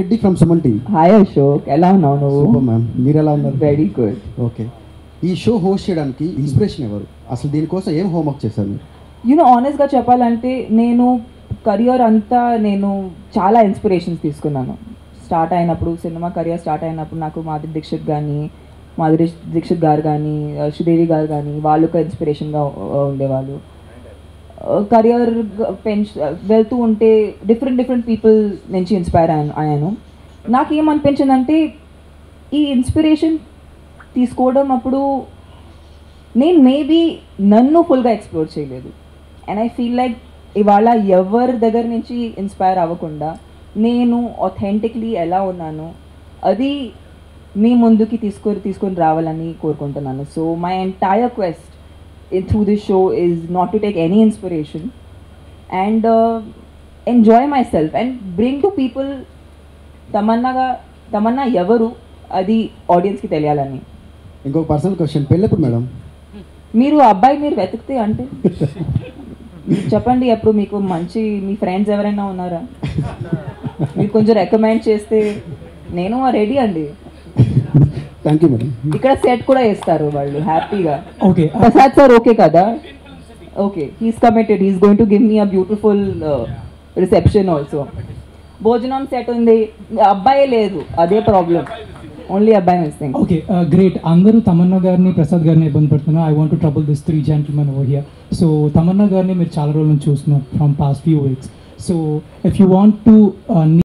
Reddy from Suman team hi Ashok ఎలా ఉన్నావు నువ్వు సూపర్ మ్యామ్ మీరు ఎలా ఉన్నారు వెరీ గుడ్ ఓకే ఈ షో హోస్ట్ చేయడానికి ఇన్స్పిరేషన్ ఎవరు అసలు దీనికోసం ఏం హోంవర్క్ చేశారు మీరు యూనో ఆనెస్ట్గా చెప్పాలంటే నేను కెరియర్ అంతా నేను చాలా ఇన్స్పిరేషన్స్ తీసుకున్నాను స్టార్ట్ అయినప్పుడు సినిమా కెరియర్ స్టార్ట్ అయినప్పుడు నాకు మాధురి దీక్షిత్ కానీ మాధురి దీక్షిత్ గారు కానీ శ్రీదేవి గారు కానీ వాళ్ళు ఒక ఇన్స్పిరేషన్గా ఉండేవాళ్ళు కెరియర్ పెంచ్ వెళ్తూ ఉంటే డిఫరెంట్ డిఫరెంట్ పీపుల్ నుంచి ఇన్స్పైర్ అయ్యాను అయ్యాను నాకేమనిపించిందంటే ఈ ఇన్స్పిరేషన్ తీసుకోవడం అప్పుడు నేను మేబీ నన్ను ఫుల్గా ఎక్స్ప్లోర్ చేయలేదు అండ్ ఐ ఫీల్ లైక్ ఇవాళ ఎవరి దగ్గర నుంచి ఇన్స్పైర్ అవ్వకుండా నేను ఒథెంటిక్లీ ఎలా ఉన్నాను అది మీ ముందుకి తీసుకొని తీసుకొని రావాలని కోరుకుంటున్నాను so my entire quest through this show is not to take any inspiration and enjoy myself and bring to people తమన్నాగా తమన్నా ఎవరు అది ఆడియన్స్కి తెలియాలని ఇంకొక పర్సనల్ క్వశ్చన్ పెళ్ళెప్పుడు మేడం మీరు అబ్బాయి మీరు వెతికితే అంటే చెప్పండి ఎప్పుడు మీకు మంచి మీ ఫ్రెండ్స్ ఎవరైనా ఉన్నారా మీరు కొంచెం రికమెండ్ చేస్తే నేను రెడీ అండి థ్యాంక్ యూ మేడం ఇక్కడ సెట్ కూడా వేస్తారు వాళ్ళు హ్యాపీగా ఓకే ప్రసాద్ సార్ ఓకే కదా okay he's committed he's going to give me a beautiful reception also భోజనం సెట్ ఉంది అబ్బాయే లేదు అదే ప్రాబ్లం ఓన్లీ అబ్బాయి మిస్సింగ్ ఓకే గ్రేట్ అందరూ తమన్నా గారిని ప్రసాద్ గారిని ఇబ్బంది పెడుతున్నారు I want to trouble this three gentlemen over here so Tamannaah గారిని మీరు చాలా రోజుల నుంచి చూస్తున్నారు from past few weeks so if you want to